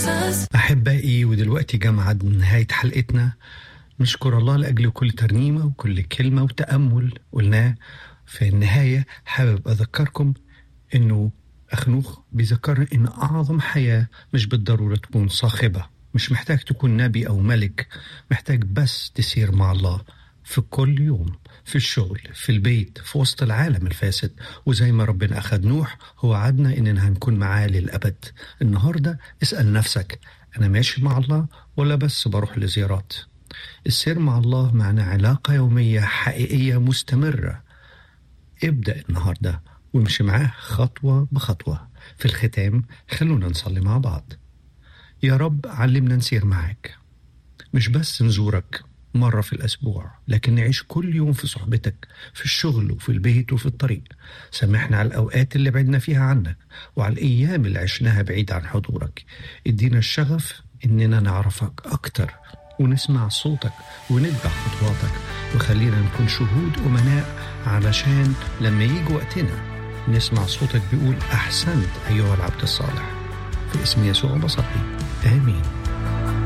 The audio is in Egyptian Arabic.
أحبائي ودلوقتي جمع نهاية حلقتنا نشكر الله لأجل كل ترنيمة وكل كلمة وتأمل قلناه في النهاية حابب أذكركم إنه أخنوخ بيذكرنا إن أعظم حياة مش بالضرورة تكون صاخبة مش محتاج تكون نبي أو ملك محتاج بس تسير مع الله في كل يوم في الشغل في البيت في وسط العالم الفاسد وزي ما ربنا أخذ نوح هو عدنا إننا هنكون معاه للأبد النهاردة اسأل نفسك أنا ماشي مع الله ولا بس بروح لزيارات السير مع الله معناه علاقة يومية حقيقية مستمرة ابدأ النهاردة وامشي معاه خطوة بخطوة في الختام خلونا نصلي مع بعض يا رب علمنا نسير معاك مش بس نزورك مرة في الأسبوع لكن نعيش كل يوم في صحبتك في الشغل وفي البيت وفي الطريق سامحنا على الأوقات اللي بعدنا فيها عنك وعلى الأيام اللي عشناها بعيد عن حضورك ادينا الشغف إننا نعرفك أكتر ونسمع صوتك ونتبع خطواتك وخلينا نكون شهود أمناء علشان لما يجي وقتنا نسمع صوتك بيقول أحسنت أيها العبد الصالح في اسم يسوع بصلي آمين